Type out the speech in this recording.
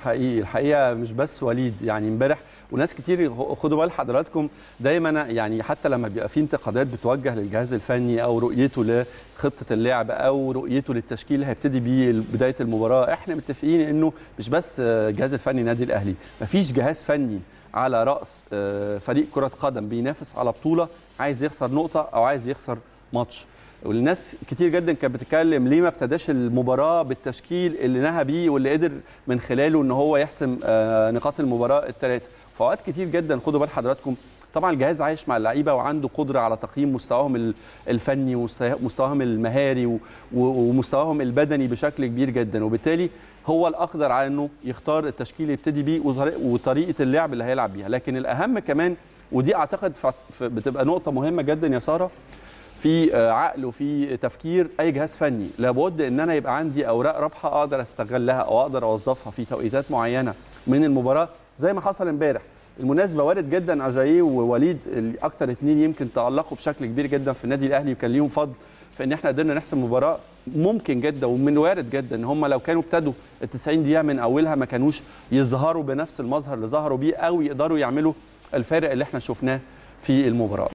حقيقي الحقيقه مش بس وليد يعني امبارح وناس كتير خدوا بال حضراتكم دايما يعني حتى لما بيبقى في انتقادات بتوجه للجهاز الفني او رؤيته لخطه اللعب او رؤيته للتشكيل اللي هيبتدي بيه بدايه المباراه احنا متفقين انه مش بس الجهاز الفني نادي الاهلي مفيش جهاز فني على راس فريق كره قدم بينافس على بطوله عايز يخسر نقطه او عايز يخسر ماتش والناس كتير جدا كانت بتتكلم ليه ما ابتداش المباراه بالتشكيل اللي نهى بيه واللي قدر من خلاله ان هو يحسم نقاط المباراه الثلاثه فوقات كتير جدا خدوا بال حضراتكم طبعا الجهاز عايش مع اللعيبه وعنده قدره على تقييم مستواهم الفني ومستواهم المهاري ومستواهم البدني بشكل كبير جدا وبالتالي هو الاقدر على انه يختار التشكيل اللي يبتدي بيه وطريقه اللعب اللي هيلعب بيها لكن الاهم كمان ودي اعتقد بتبقى نقطه مهمه جدا يا ساره في عقل وفي تفكير اي جهاز فني لابد ان انا يبقى عندي اوراق رابحه اقدر استغلها او اقدر اوظفها في توقيتات معينه من المباراه زي ما حصل امبارح المناسبه وارد جدا اجاييه ووليد اكتر اثنين يمكن تالقوا بشكل كبير جدا في النادي الاهلي وكان ليهم فضل في ان احنا قدرنا نحسم مباراه ممكن جدا ومن وارد جدا ان هم لو كانوا ابتدوا ال 90 دقيقه من اولها ما كانوش يظهروا بنفس المظهر اللي ظهروا بيه او يقدروا يعملوا الفارق اللي احنا شفناه في المباراه